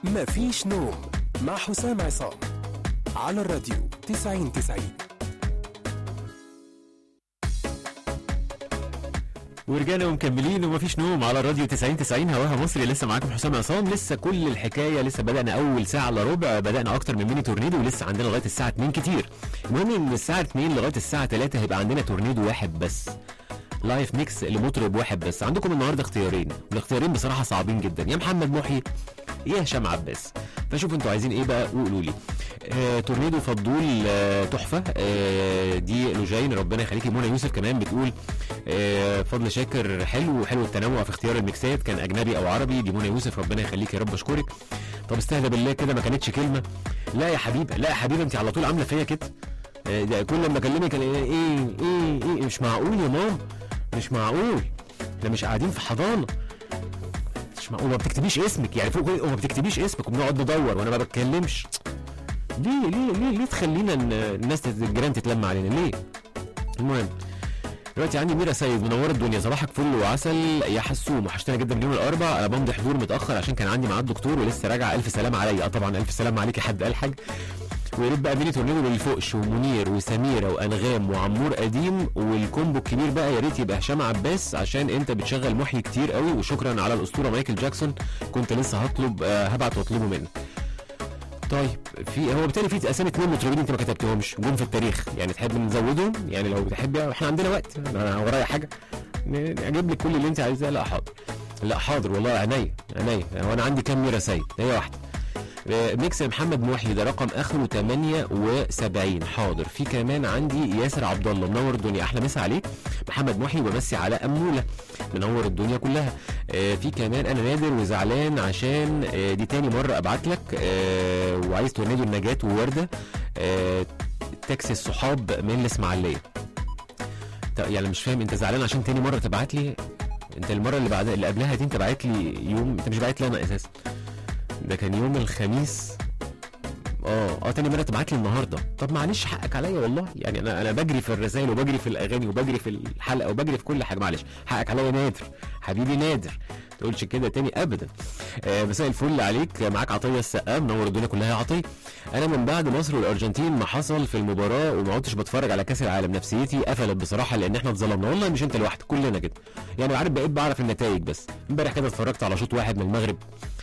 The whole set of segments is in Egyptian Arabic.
مفيش نوم مع حسام عصام على الراديو 90 90 ورجعنا ومكملين ومفيش نوم على الراديو 90 90 هواها مصري لسه معاكم حسام عصام لسه كل الحكايه لسه بدانا اول ساعه الا ربع بدانا اكتر من ميني تورنيدو ولسه عندنا لغايه الساعه 2 كتير المهم ان من الساعه 2 لغايه الساعه 3 هيبقى عندنا تورنيدو واحد بس لايف ميكس لمطرب واحد بس عندكم النهارده اختيارين الاختيارين بصراحه صعبين جدا يا محمد محي يا هشام عباس فشوفوا انتوا عايزين ايه بقى وقولوا لي آه تورنيدو فضول آه تحفه آه دي لوجين ربنا يخليكي منى يوسف كمان بتقول آه فضل شاكر حلو وحلو التنوع في اختيار الميكسات كان اجنبي او عربي دي منى يوسف ربنا يخليك يا رب اشكرك طب استهدى بالله كده ما كانتش كلمه لا يا حبيبه لا يا حبيبه انت على طول عامله فيا كده آه ده كل لما اكلمك ايه ايه ايه, إيه مش معقول يا ماما مش معقول احنا مش قاعدين في حضانه مش معقول ما بتكتبيش اسمك يعني فوق كل- وما بتكتبيش اسمك وبنقعد ندور وانا ما بتكلمش ليه ليه ليه ليه تخلينا ن- الناس تت- الجيران تتلم علينا ليه المهم دلوقتي عندي ميرا سيد منوره الدنيا صباحك فل وعسل يا حسوم وحشتنا جدا اليوم الاربع انا بمضي حضور متاخر عشان كان عندي ميعاد دكتور ولسه راجع الف سلام عليا اه طبعا الف سلام عليك يا حد قال حاجه ويا ريت بقى ميني تورنيدو للفوقش ومنير وسميره وانغام وعمور قديم والكومبو الكبير بقى يا ريت يبقى هشام عباس عشان انت بتشغل محيي كتير قوي وشكرا على الاسطوره مايكل جاكسون كنت لسه هطلب آه هبعت واطلبه منك طيب في هو بالتالي في اسامي اتنين مطربين انت ما كتبتهمش جم في التاريخ يعني تحب نزودهم يعني لو بتحب احنا عندنا وقت انا ورايا حاجه ن- اجيب لك كل اللي انت عايزاه لا حاضر لا حاضر والله عينيا عينيا هو انا عندي كام ميرا سيد هي واحده آه، ميكس محمد محي ده رقم اخره 78 حاضر في كمان عندي ياسر عبد الله منور الدنيا احلى مسا عليك محمد محي وبمسي على اموله منور الدنيا كلها آه، في كمان انا نادر وزعلان عشان آه، دي تاني مره ابعت لك آه، وعايز تورنيدو النجاة وورده آه، تاكسي الصحاب من الاسماعيليه طب يعني مش فاهم انت زعلان عشان تاني مره تبعت لي انت المره اللي بعد اللي قبلها دي انت بعت لي يوم انت مش بعت لي انا اساسا ده كان يوم الخميس اه اه تاني مره تبعت لي النهارده طب معلش حقك عليا والله يعني انا انا بجري في الرسائل وبجري في الاغاني وبجري في الحلقه وبجري في كل حاجه معلش حقك عليا نادر حبيبي نادر ما تقولش كده تاني ابدا آه مساء الفل عليك معاك عطيه السقا منور الدنيا كلها يا عطيه انا من بعد مصر والارجنتين ما حصل في المباراه وما عدتش بتفرج على كاس العالم نفسيتي قفلت بصراحه لان احنا اتظلمنا والله مش انت لوحدك كلنا كده يعني عارف بقيت بعرف النتائج بس امبارح كده اتفرجت على شوط واحد من المغرب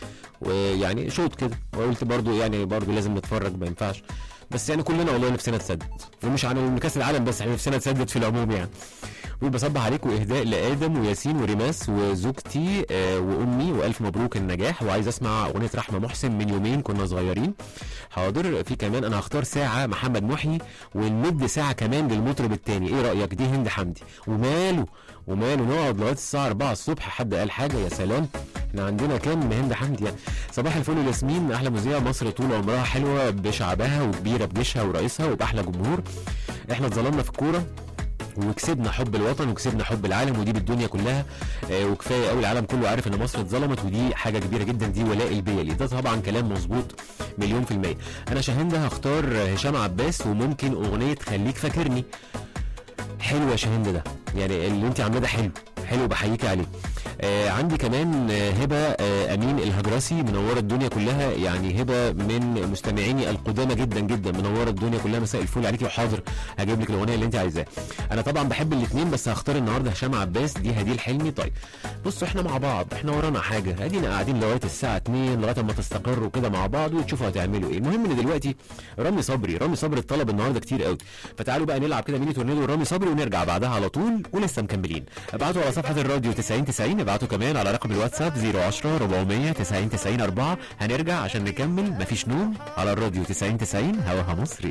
ويعني شوط كده وقلت برضو يعني برضو لازم نتفرج ما ينفعش بس يعني كلنا والله نفسنا تسدد ومش عن كاس العالم بس احنا نفسنا تسدد في العموم يعني وبصبح عليك واهداء لادم وياسين وريماس وزوجتي آه وامي والف مبروك النجاح وعايز اسمع اغنيه رحمه محسن من يومين كنا صغيرين حاضر في كمان انا هختار ساعه محمد محي ونمد ساعه كمان للمطرب التاني ايه رايك دي هند حمدي وماله وماله نقعد لغايه الساعه 4 الصبح حد قال حاجه يا سلام احنا عندنا كام هند حمدي يعني صباح الفل ياسمين احلى مذيعه مصر طول عمرها حلوه بشعبها وكبيره بجيشها ورئيسها وباحلى جمهور احنا اتظلمنا في الكوره وكسبنا حب الوطن وكسبنا حب العالم ودي بالدنيا كلها آه وكفايه قوي العالم كله عارف ان مصر اتظلمت ودي حاجه كبيره جدا دي ولاء البيلي ده طبعا كلام مظبوط مليون في الميه انا شاهين ده هختار هشام عباس وممكن اغنيه خليك فاكرني حلو يا شاهين ده يعني اللي انت عاملاه ده حلو حلو بحييك عليه آه عندي كمان آه هبه آه امين الهجرسي منوره الدنيا كلها يعني هبه من مستمعيني القدامى جدا جدا منوره الدنيا كلها مساء الفل عليكي وحاضر هجيب لك الاغنيه اللي انت عايزاها انا طبعا بحب الاثنين بس هختار النهارده هشام عباس دي هديل حلمي طيب بصوا احنا مع بعض احنا ورانا حاجه ادينا قاعدين لغايه الساعه 2 لغايه اما تستقروا كده مع بعض وتشوفوا هتعملوا ايه المهم ان دلوقتي رامي صبري رامي صبري اتطلب النهارده كتير قوي فتعالوا بقى نلعب كده ميني تورنيدو رامي صبري ونرجع بعدها على طول ولسه مكملين ابعتوا على صفحه الراديو 90 90 ابعتوا كمان على رقم الواتساب 010 400 90 90 4 هنرجع عشان نكمل مفيش نوم على الراديو 90 90 هواها مصري